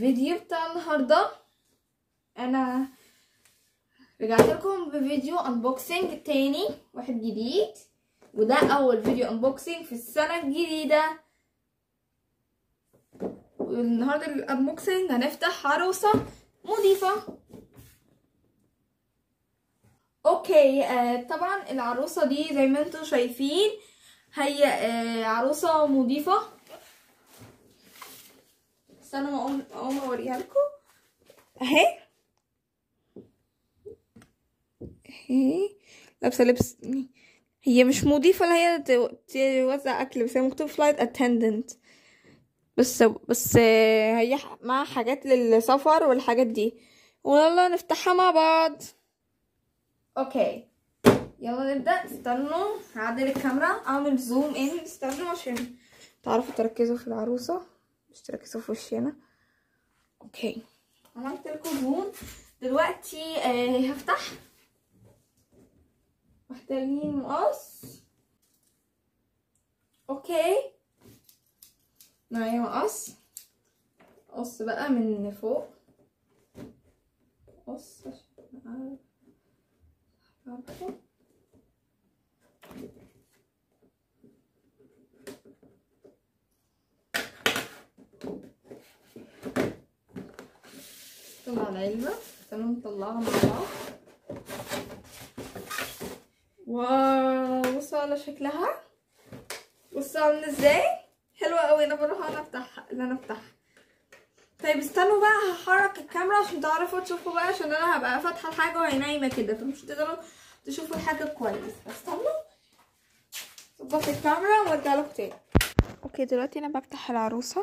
الفيديو بتاع النهاردة انا رجعت لكم بفيديو انبوكسنج تاني واحد جديد وده اول فيديو انبوكسنج في السنة الجديدة والنهاردة الانبوكسنج هنفتح عروسة مضيفة اوكي آه طبعا العروسة دي زي ما انتم شايفين هي آه عروسة مضيفة استنوا ما اقوم اقوم اوريها لكم اهي اهي لابسه لبس هي مش مضيفه اللي هي توزع اكل بس هي مكتوب فلايت اتندنت بس بس هي معاها حاجات للسفر والحاجات دي ويلا نفتحها مع بعض اوكي يلا نبدا استنوا هعدل الكاميرا اعمل زوم ان استنوا عشان تعرفوا تركزوا في العروسه مش تركزوا في وشنا اوكي عملت لكم زوم دلوقتي آه هفتح محتاجين مقص اوكي معايا مقص قص بقى من فوق قص عشان عارفه طلع العلبة استنوا نطلعها مع بعض واو بصوا على شكلها بصوا عامله ازاي حلوه قوي انا بروح انا افتحها اللي انا افتحها طيب استنوا بقى هحرك الكاميرا عشان تعرفوا تشوفوا بقى عشان انا هبقى فاتحه الحاجه وهي نايمه كده فمش تقدروا تشوفوا الحاجه كويس استنوا ظبط الكاميرا وارجع لكم تاني اوكي دلوقتي انا بفتح العروسه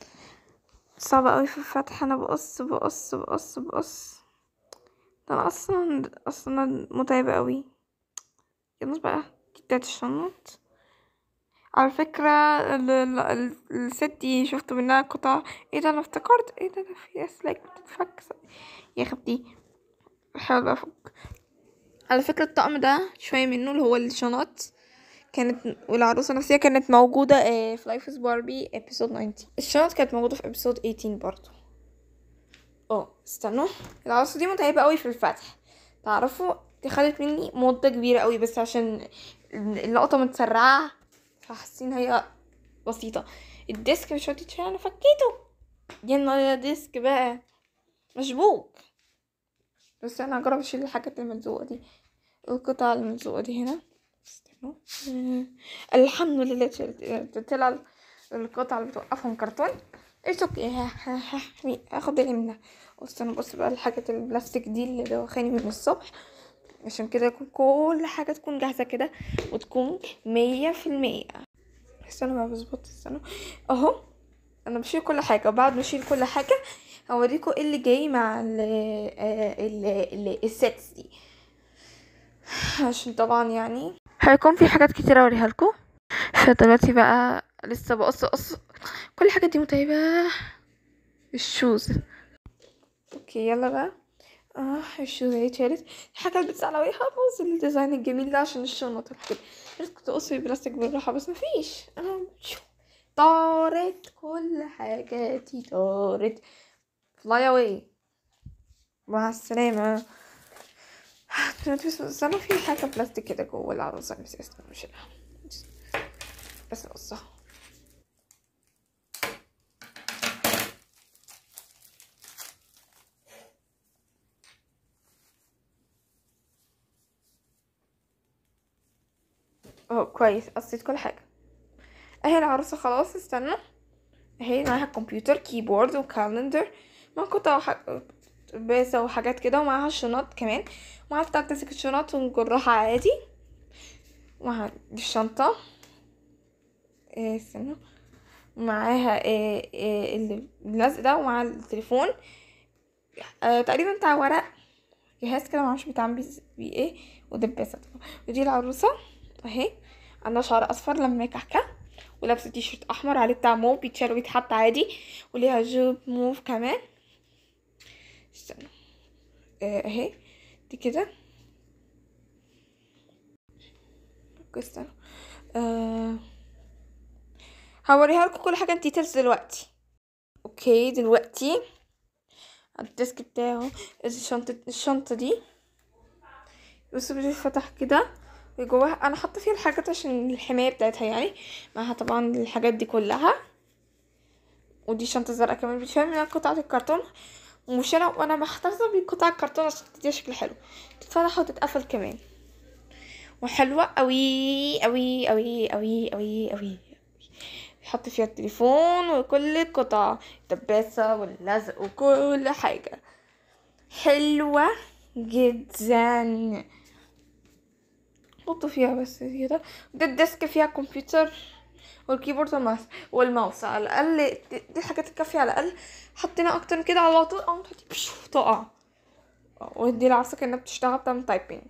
صعبة قوي في الفتح انا بقص بقص بقص بقص ده انا اصلا اصلا متعبة قوي يلا بقى دي بتاعت الشنط على فكرة ال ال ال الست دي شفت منها قطع ايه ده انا افتكرت ايه ده ده في اسلاك بتتفك يا خبتي بحاول افك على فكرة الطقم ده شوية منه اللي هو الشنط كانت والعروسة نفسها كانت موجودة في لايف از باربي ابيسود 90 الشنط كانت موجودة في ابيسود 18 برضو اه استنوا العروسة دي متعبة قوي في الفتح تعرفوا دي خدت مني مدة كبيرة قوي بس عشان اللقطة متسرعة فحاسين هي بسيطة الديسك مش راضي يتشال انا فكيته يلا ديسك بقى مشبوك بس انا هجرب اشيل الحاجات الملزوقة دي القطع الملزوقة دي هنا استنوا الحمد لله شلت طلع القطع اللي بتوقفهم كرتون ايش اوكي هاخد بالي منها استنوا بص بقى الحاجات البلاستيك دي اللي دوخاني من الصبح عشان كده يكون كل حاجة تكون جاهزة كده وتكون مية في المية استنوا بقى بظبط استنوا اهو انا بشيل كل حاجة وبعد ما اشيل كل حاجة هوريكم ايه اللي جاي مع ال ال ال السيتس دي عشان طبعا يعني هيكون في حاجات كتير اوريها لكم فدلوقتي بقى لسه بقص قص كل الحاجات دي متعبة الشوز اوكي يلا بقى اه الشوز اهي اتشالت الحاجة اللي بتزعل اوي هبوظ الديزاين الجميل ده عشان الشنط والحاجات بس كنت اقص بلاستيك بالراحة بس مفيش اه طارت كل حاجاتي طارت فلاي اواي مع السلامة بس انا في حاجة بلاستيك كده جوه العروسة نسيت استنى اشيلها بس اقصها اهو كويس قصيت كل حاجة اهي العروسة خلاص استنى اهي معاها كمبيوتر كيبورد وكالندر مع قطع باسة وحاجات كده ومعاها الشنط كمان ومعاها بتاع تمسك الشنط ونجرها عادي ومعاها الشنطة ايه استنى ومعاها إيه إيه اللزق ده ومعاها التليفون آه تقريبا بتاع ورق جهاز كده معرفش بيتعمل بيه ايه ودباسة ودي العروسة اهي عندها شعر اصفر لما كحكة ولابسه تي شيرت احمر عليه بتاع موف بيتشال ويتحط عادي وليها جوب موف كمان استنى اهي دي كده استنى آه هوريها لكم كل حاجه ديتيلز دلوقتي اوكي دلوقتي على الديسك بتاعه الشنطة الشنطة دي بصوا بتتفتح كده وجواها انا حاطه فيها الحاجات عشان الحمايه بتاعتها يعني معاها طبعا الحاجات دي كلها ودي شنطه زرقاء كمان بتفهم منها قطعه الكرتون ومش انا وانا محتفظه بقطع الكرتون عشان تديها شكل حلو تتفتح وتتقفل كمان وحلوه قوي قوي قوي قوي قوي قوي بيحط فيها التليفون وكل القطع الدباسه واللزق وكل حاجه حلوه جدا حطوا فيها بس كده ده الديسك فيها كمبيوتر والكيبورد والماوس والماوس على الاقل دي دي الحاجات الكافيه على الاقل حطينا اكتر من كده على طول قامت تحطي بشو تقع ودي العصا كانها بتشتغل بتعمل تايبنج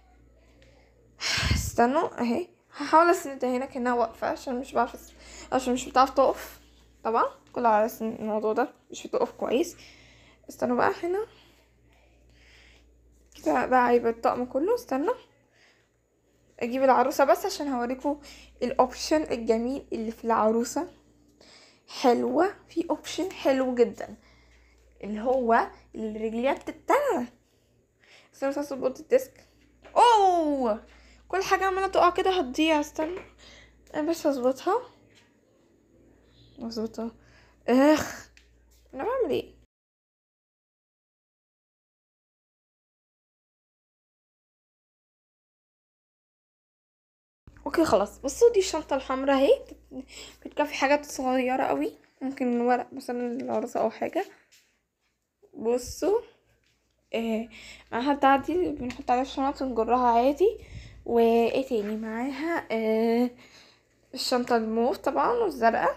استنوا اهي هحاول اسندها هنا كانها واقفه عشان مش بعرف أس- عشان مش بتعرف تقف طبعا كل عارف الموضوع ده مش بتقف كويس استنوا بقى هنا كده بقى هيبقى الطقم كله استنى اجيب العروسة بس عشان هوريكم الاوبشن الجميل اللي في العروسة حلوة في اوبشن حلو جدا اللي هو اللي رجليها بتتنى استنى بس اظبط الديسك اوه كل حاجة عمالة تقع كده هتضيع استنى انا بس هظبطها اظبطها اخ انا بعمل ايه اوكي خلاص بصوا دي الشنطة الحمراء اهي بت- بتكفي حاجات صغيرة قوي ممكن ورق مثلا للعروسة او حاجة بصوا آه معاها بتاع دي اللي بنحط عليها الشنط ونجرها عادي وايه تاني معاها آه الشنطة الموف طبعا والزرقاء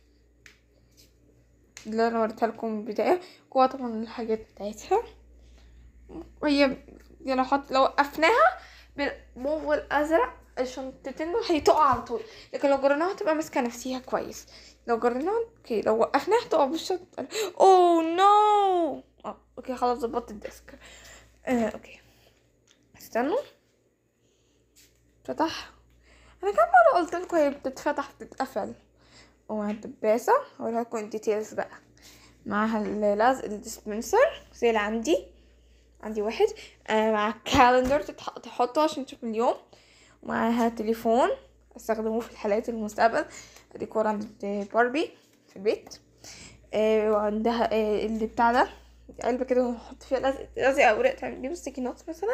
اللي انا وريتها لكم من البداية جواها طبعا الحاجات بتاعتها وهي دي لو حط لو وقفناها بالموف والازرق الشنطتين دول هيتقع على طول لكن لو جريناها هتبقى ماسكه نفسيها كويس لو جريناها اوكي لو وقفناها هتقع بالشنطه اوه نو اه اوكي خلاص ظبطت الديسك آه اوكي استنوا فتح انا كم مره قلت لكم هي بتتفتح بتتقفل ومع الدباسه هقولها لكم الديتيلز بقى معاها اللزق الديسبنسر زي اللي عندي عندي واحد آه مع كالندر تتح- تحطه عشان تشوف اليوم ومعاها تليفون استخدموه في الحلقات المستقبل ديكور عند باربي في البيت آه وعندها آه اللي بتاع ده علبة كده نحط فيها لزق لزق أوراق تعمل بيه ستيكي نوتس مثلا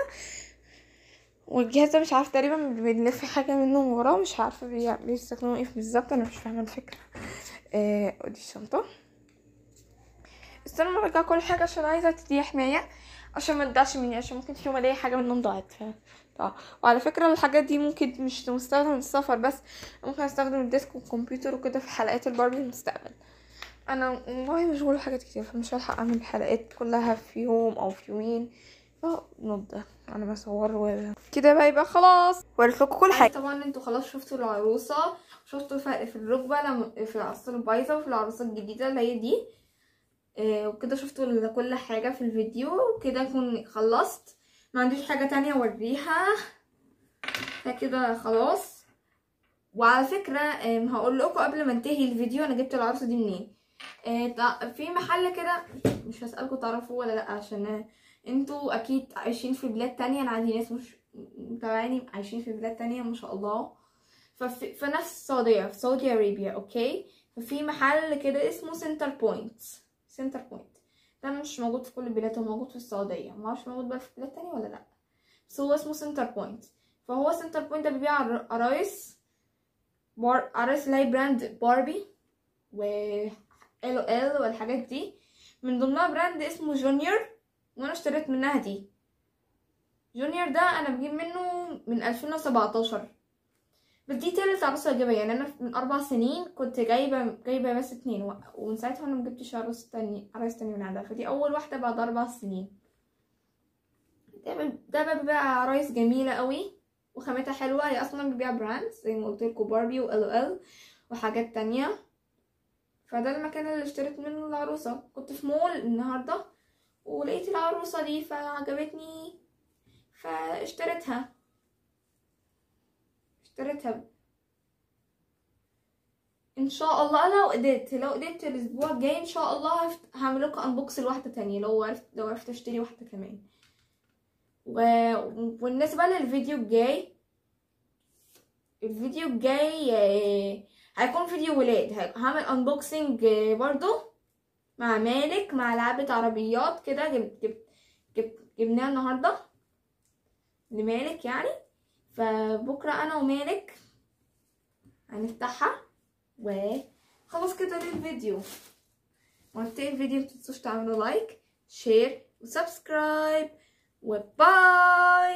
والجهاز ده مش عارفه تقريبا بنلف حاجة منه من وراه مش عارفة بي- بيستخدموا ايه بالظبط انا مش فاهمة الفكرة آه ودي الشنطة استنى ما ارجع كل حاجة عشان عايزة تديها حماية عشان ما تضيعش مني عشان ممكن في يوم الاقي حاجة منهم ضاعت ف اه وعلى فكرة الحاجات دي ممكن مش تستخدم للسفر بس ممكن استخدم الديسك والكمبيوتر وكده في حلقات الباربي المستقبل انا والله مشغولة بحاجات كتير فمش هلحق اعمل الحلقات كلها في يوم او في يومين اه نضة انا بصور و... كده بقى يبقى خلاص وريت لكم كل حاجة طبعا انتوا خلاص شفتوا العروسة شفتوا الفرق في الركبة لما في العروسة البايظة وفي العروسة الجديدة اللي هي دي آه، وكده شفتوا ال- كل حاجة في الفيديو وكده اكون خلصت ما عنديش حاجة تانية اوريها فكده خلاص وعلى فكرة هقول لكم قبل ما انتهي الفيديو انا جبت العروسة دي منين آه، تع- في محل كده مش هسألكم تعرفوه ولا لا عشان آه، انتوا اكيد عايشين في بلاد تانية انا عندي ناس مش متابعيني عايشين في بلاد تانية ما شاء الله ففي في نفس السعودية في سعودي ارابيا اوكي ففي محل كده اسمه سنتر بوينت سنتر بوينت ده مش موجود في كل البلاد هو موجود في السعودية معرفش موجود بقى في بلاد تانية ولا لا بس هو اسمه سنتر بوينت فهو سنتر بوينت ده بيبيع عر- عرايس بار... عرايس اللي هي براند باربي و ال ال والحاجات دي من ضمنها براند اسمه جونيور وانا اشتريت منها دي جونيور ده انا بجيب منه من 2017 بس دي تالت عروسة اجيبها يعني انا من اربع سنين كنت جايبة جايبة بس اتنين و- ومن ساعتها انا مجبتش عروس تاني عرايس تاني من عندها فدي اول واحدة بعد اربع سنين ده ب- ده بيبقى عرايس جميلة قوي وخامتها حلوة هي اصلا بتبيع براندز زي ما قلت لكم باربي وال ال وحاجات تانية فده المكان اللي اشتريت منه العروسة كنت في مول النهاردة ولقيت العروسة دي فعجبتني فاشتريتها اشتريتها ان شاء الله لو قدرت لو قدرت الاسبوع الجاي ان شاء الله هفت- هعمل لكم انبوكس لواحده تانية لو عرفت لو عرفت اشتري واحده كمان و... وبالنسبه للفيديو الجاي الفيديو الجاي آه، هيكون فيديو ولاد هي- هعمل انبوكسنج برضو مع مالك مع لعبة عربيات كده جب جب جب جبناها النهاردة لمالك يعني فبكرة أنا ومالك هنفتحها وخلاص كده ده الفيديو وانتهي الفيديو متنسوش تعملوا لايك شير وسبسكرايب وباي